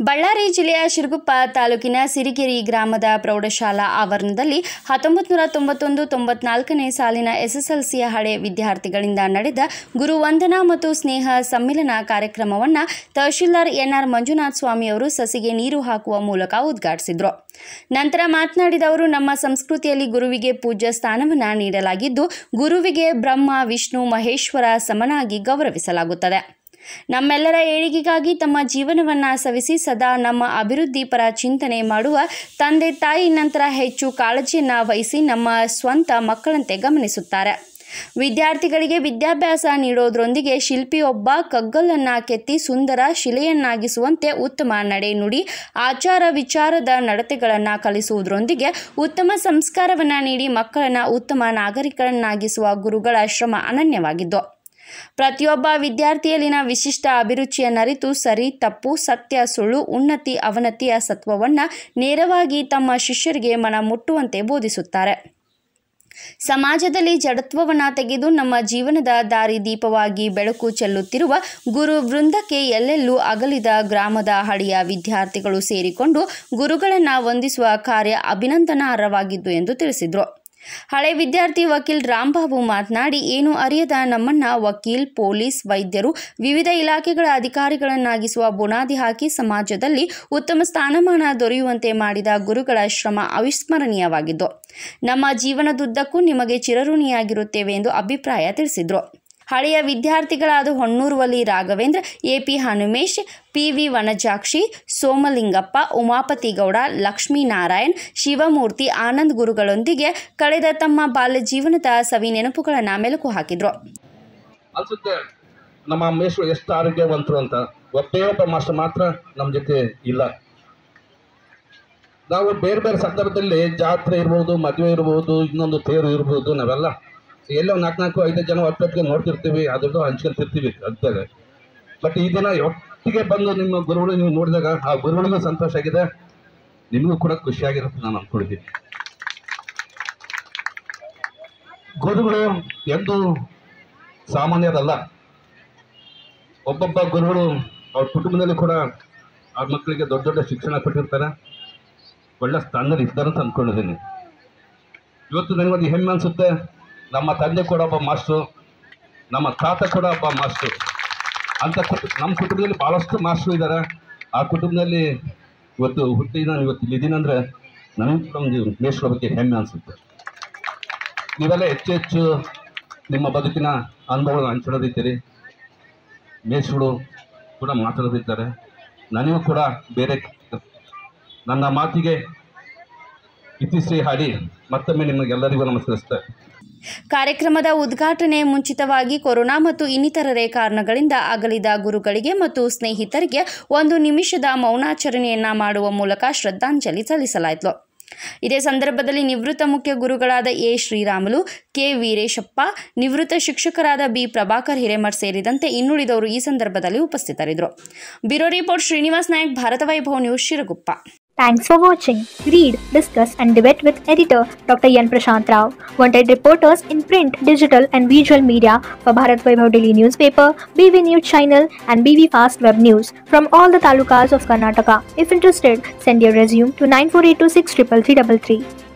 ಬಳ್ಳಾರಿ ಜಿಲ್ಲೆಯ ಶಿರಗುಪ್ಪ ತಾಲೂಕಿನ ಸಿರಿಗೆರಿ ಗ್ರಾಮದ ಪ್ರೌಢಶಾಲಾ ಆವರಣದಲ್ಲಿ ಹತ್ತೊಂಬತ್ತು ನೂರ ತೊಂಬತ್ತೊಂದು ತೊಂಬತ್ನಾಲ್ಕನೇ ಸಾಲಿನ ಎಸ್ಎಸ್ಎಲ್ಸಿಯ ಹಳೆ ವಿದ್ಯಾರ್ಥಿಗಳಿಂದ ನಡೆದ ಗುರುವಂದನಾ ಮತ್ತು ಸ್ನೇಹ ಸಮ್ಮಿಲನ ಕಾರ್ಯಕ್ರಮವನ್ನು ತಹಶೀಲ್ದಾರ್ ಎನ್ಆರ್ ಮಂಜುನಾಥ್ ಸ್ವಾಮಿಯವರು ಸಸಿಗೆ ನೀರು ಹಾಕುವ ಮೂಲಕ ಉದ್ಘಾಟಿಸಿದರು ನಂತರ ಮಾತನಾಡಿದ ಅವರು ನಮ್ಮ ಸಂಸ್ಕೃತಿಯಲ್ಲಿ ಗುರುವಿಗೆ ಪೂಜ್ಯ ಸ್ಥಾನವನ್ನು ನೀಡಲಾಗಿದ್ದು ಗುರುವಿಗೆ ಬ್ರಹ್ಮ ವಿಷ್ಣು ಮಹೇಶ್ವರ ಸಮನಾಗಿ ಗೌರವಿಸಲಾಗುತ್ತದೆ ನಮ್ಮೆಲ್ಲರ ಏಳಿಗೆಗಾಗಿ ತಮ್ಮ ಜೀವನವನ್ನು ಸವಿಸಿ ಸದಾ ನಮ್ಮ ಅಭಿವೃದ್ಧಿ ಪರ ಚಿಂತನೆ ಮಾಡುವ ತಂದೆ ತಾಯಿ ನಂತರ ಹೆಚ್ಚು ಕಾಳಜಿಯನ್ನು ವಹಿಸಿ ನಮ್ಮ ಸ್ವಂತ ಮಕ್ಕಳಂತೆ ಗಮನಿಸುತ್ತಾರೆ ವಿದ್ಯಾರ್ಥಿಗಳಿಗೆ ವಿದ್ಯಾಭ್ಯಾಸ ನೀಡೋದ್ರೊಂದಿಗೆ ಶಿಲ್ಪಿಯೊಬ್ಬ ಕಗ್ಗಲನ್ನ ಕೆತ್ತಿ ಸುಂದರ ಶಿಲೆಯನ್ನಾಗಿಸುವಂತೆ ಉತ್ತಮ ನಡೆ ನುಡಿ ಆಚಾರ ವಿಚಾರದ ನಡತೆಗಳನ್ನು ಕಲಿಸುವುದರೊಂದಿಗೆ ಉತ್ತಮ ಸಂಸ್ಕಾರವನ್ನು ನೀಡಿ ಮಕ್ಕಳನ್ನು ಉತ್ತಮ ನಾಗರಿಕರನ್ನಾಗಿಸುವ ಗುರುಗಳ ಶ್ರಮ ಅನನ್ಯವಾಗಿದ್ದು ಪ್ರತಿಯೊಬ್ಬ ವಿದ್ಯಾರ್ಥಿಯಲ್ಲಿನ ವಿಶಿಷ್ಟ ಅಭಿರುಚಿಯನ್ನರಿತು ಸರಿ ತಪ್ಪು ಸತ್ಯ ಸುಳ್ಳು ಉನ್ನತಿ ಅವನತಿಯ ಸತ್ವವನ್ನು ನೇರವಾಗಿ ತಮ್ಮ ಶಿಷ್ಯರಿಗೆ ಮನ ಮುಟ್ಟುವಂತೆ ಬೋಧಿಸುತ್ತಾರೆ ಸಮಾಜದಲ್ಲಿ ಜಡತ್ವವನ್ನು ತೆಗೆದು ನಮ್ಮ ಜೀವನದ ದಾರಿ ದೀಪವಾಗಿ ಬೆಳಕು ಚೆಲ್ಲುತ್ತಿರುವ ಗುರು ವೃಂದಕ್ಕೆ ಎಲ್ಲೆಲ್ಲೂ ಅಗಲಿದ ಗ್ರಾಮದ ಹಳಿಯ ವಿದ್ಯಾರ್ಥಿಗಳು ಸೇರಿಕೊಂಡು ಗುರುಗಳನ್ನು ವಂದಿಸುವ ಕಾರ್ಯ ಅಭಿನಂದನಾರ್ಹವಾಗಿದ್ದು ಎಂದು ತಿಳಿಸಿದರು ಹಳೆ ವಿದ್ಯಾರ್ಥಿ ವಕೀಲ್ ರಾಂಬಾಬು ಮಾತನಾಡಿ ಏನು ಅರಿಯದ ನಮ್ಮನ್ನ ವಕೀಲ್ ಪೊಲೀಸ್ ವೈದ್ಯರು ವಿವಿಧ ಇಲಾಖೆಗಳ ಅಧಿಕಾರಿಗಳನ್ನಾಗಿಸುವ ಬುನಾದಿ ಹಾಕಿ ಸಮಾಜದಲ್ಲಿ ಉತ್ತಮ ಸ್ಥಾನಮಾನ ದೊರೆಯುವಂತೆ ಮಾಡಿದ ಗುರುಗಳ ಶ್ರಮ ಅವಿಸ್ಮರಣೀಯವಾಗಿದ್ದು ನಮ್ಮ ಜೀವನದುದ್ದಕ್ಕೂ ನಿಮಗೆ ಚಿರಋಣಿಯಾಗಿರುತ್ತೇವೆ ಎಂದು ಅಭಿಪ್ರಾಯ ತಿಳಿಸಿದರು ಹಳೆಯ ವಿದ್ಯಾರ್ಥಿಗಳಾದ ಹೊನ್ನೂರುವಲ್ಲಿ ರಾಘವೇಂದ್ರ ಎಪಿ ಹನುಮೇಶ್ ಪಿವಿ ವನಜಾಕ್ಷಿ ಸೋಮಲಿಂಗಪ್ಪ ಉಮಾಪತಿ ಗೌಡ ಲಕ್ಷ್ಮೀನಾರಾಯಣ್ ಶಿವಮೂರ್ತಿ ಆನಂದ್ ಗುರುಗಳೊಂದಿಗೆ ಕಳೆದ ತಮ್ಮ ಬಾಲ್ಯ ಜೀವನದ ಸವಿ ನೆನಪುಗಳನ್ನು ಮೆಲುಕು ಹಾಕಿದರು ಅನ್ಸುತ್ತೆ ನಮ್ಮ ಮೇಷ್ರು ಎಷ್ಟು ಆರೋಗ್ಯವಂತರು ಅಂತ ಒಬ್ಬೇ ಒಬ್ಬ ಮಾಸ್ಟರ್ ಮಾತ್ರ ನಮ್ಮ ಜೊತೆ ಇಲ್ಲ ನಾವು ಬೇರೆ ಬೇರೆ ಸಂದರ್ಭದಲ್ಲಿ ಜಾತ್ರೆ ಇರ್ಬೋದು ಮದುವೆ ಇರ್ಬೋದು ಇನ್ನೊಂದು ತೇರು ಇರ್ಬೋದು ನಾವೆಲ್ಲ ಎಲ್ಲೋ ನಾಲ್ಕು ನಾಲ್ಕು ಐದು ಜನ ಒಟ್ಟೊಟ್ಟಿಗೆ ನೋಡ್ತಿರ್ತೀವಿ ಅದ್ರದ್ದು ಹಂಚ್ಕೊಂತಿರ್ತೀವಿ ಅಂತೇಳಿ ಬಟ್ ಈ ದಿನ ಒಟ್ಟಿಗೆ ಬಂದು ನಿಮ್ಮ ಗುರುಗಳು ನೀವು ನೋಡಿದಾಗ ಆ ಗುರುಗಳಿಗೂ ಸಂತೋಷ ಆಗಿದೆ ನಿಮಗೂ ಕೂಡ ಖುಷಿಯಾಗಿರುತ್ತೆ ನಾನು ಅಂದ್ಕೊಂಡಿದ್ದೀನಿ ಗುರುಗಳು ಎಂದು ಸಾಮಾನ್ಯರಲ್ಲ ಒಬ್ಬೊಬ್ಬ ಗುರುಗಳು ಅವ್ರ ಕುಟುಂಬದಲ್ಲಿ ಕೂಡ ಅವ್ರ ಮಕ್ಕಳಿಗೆ ದೊಡ್ಡ ದೊಡ್ಡ ಶಿಕ್ಷಣ ಕೊಟ್ಟಿರ್ತಾರೆ ಒಳ್ಳೆ ಸ್ಥಾನದಲ್ಲಿ ಇರ್ತಾರೆ ಅಂತ ಅಂದ್ಕೊಂಡಿದ್ದೀನಿ ಇವತ್ತು ನನಗೊಂದು ಹೆಮ್ಮೆ ಅನಿಸುತ್ತೆ ನಮ್ಮ ತಂದೆ ಕೂಡ ಒಬ್ಬ ಮಾಸ್ಟ್ರು ನಮ್ಮ ತಾತ ಕೂಡ ಒಬ್ಬ ಮಾಸ್ಟ್ರು ಅಂತ ಕುಟು ನಮ್ಮ ಕುಟುಂಬದಲ್ಲಿ ಭಾಳಷ್ಟು ಮಾಸ್ಟ್ರು ಇದ್ದಾರೆ ಆ ಕುಟುಂಬದಲ್ಲಿ ಇವತ್ತು ಹುಟ್ಟಿ ನಾನು ಇವತ್ತು ಇಲ್ಲಿದ್ದೀನಿ ಅಂದರೆ ನನಗೂ ಕೂಡ ಒಂದು ಮೇಷ್ರ ಬಗ್ಗೆ ಹೆಮ್ಮೆ ಅನಿಸುತ್ತೆ ನೀವೆಲ್ಲ ಹೆಚ್ಚು ಹೆಚ್ಚು ನಿಮ್ಮ ಬದುಕಿನ ಅನುಭವಗಳನ್ನು ಹಂಚ್ಕೊಳ್ಳೋದಿದ್ದೀರಿ ಮೇಷ್ಗಳು ಕೂಡ ಮಾತಾಡೋದಿದ್ದಾರೆ ನನಗೂ ಕೂಡ ಬೇರೆ ನನ್ನ ಮಾತಿಗೆ ಇತಿಶ್ರೀ ಹಾಡಿ ಮತ್ತೊಮ್ಮೆ ನಿಮಗೆಲ್ಲರಿಗೂ ನಮಸ್ಕರಿಸ್ತೆ ಕಾರ್ಯಕ್ರಮದ ಉದ್ಘಾಟನೆ ಮುಂಚಿತವಾಗಿ ಕೊರೋನಾ ಮತ್ತು ಇನ್ನಿತರರೆ ಕಾರಣಗಳಿಂದ ಅಗಲಿದ ಗುರುಗಳಿಗೆ ಮತ್ತು ಸ್ನೇಹಿತರಿಗೆ ಒಂದು ನಿಮಿಷದ ಮೌನಾಚರಣೆಯನ್ನ ಮಾಡುವ ಮೂಲಕ ಶ್ರದ್ಧಾಂಜಲಿ ಸಲ್ಲಿಸಲಾಯಿತು ಇದೇ ಸಂದರ್ಭದಲ್ಲಿ ನಿವೃತ್ತ ಮುಖ್ಯ ಗುರುಗಳಾದ ಎ ಶ್ರೀರಾಮುಲು ಕೆ ವೀರೇಶಪ್ಪ ನಿವೃತ್ತ ಶಿಕ್ಷಕರಾದ ಬಿ ಪ್ರಭಾಕರ್ ಹಿರೇಮಠ್ ಸೇರಿದಂತೆ ಇನ್ನುಳಿದವರು ಈ ಸಂದರ್ಭದಲ್ಲಿ ಉಪಸ್ಥಿತರಿದ್ದರು bureau report Srinivas Nayak Bharatha Vaibhav news Siruguppa Thanks for watching. Read, discuss, and debate with editor Dr. Yan Prashant Rao. Wanted reporters in print, digital, and visual media for Bharat Vaibhav Daily newspaper, BV News channel, and BV Fast Web News from all the talukas of Karnataka. If interested, send your resume to 9482633333.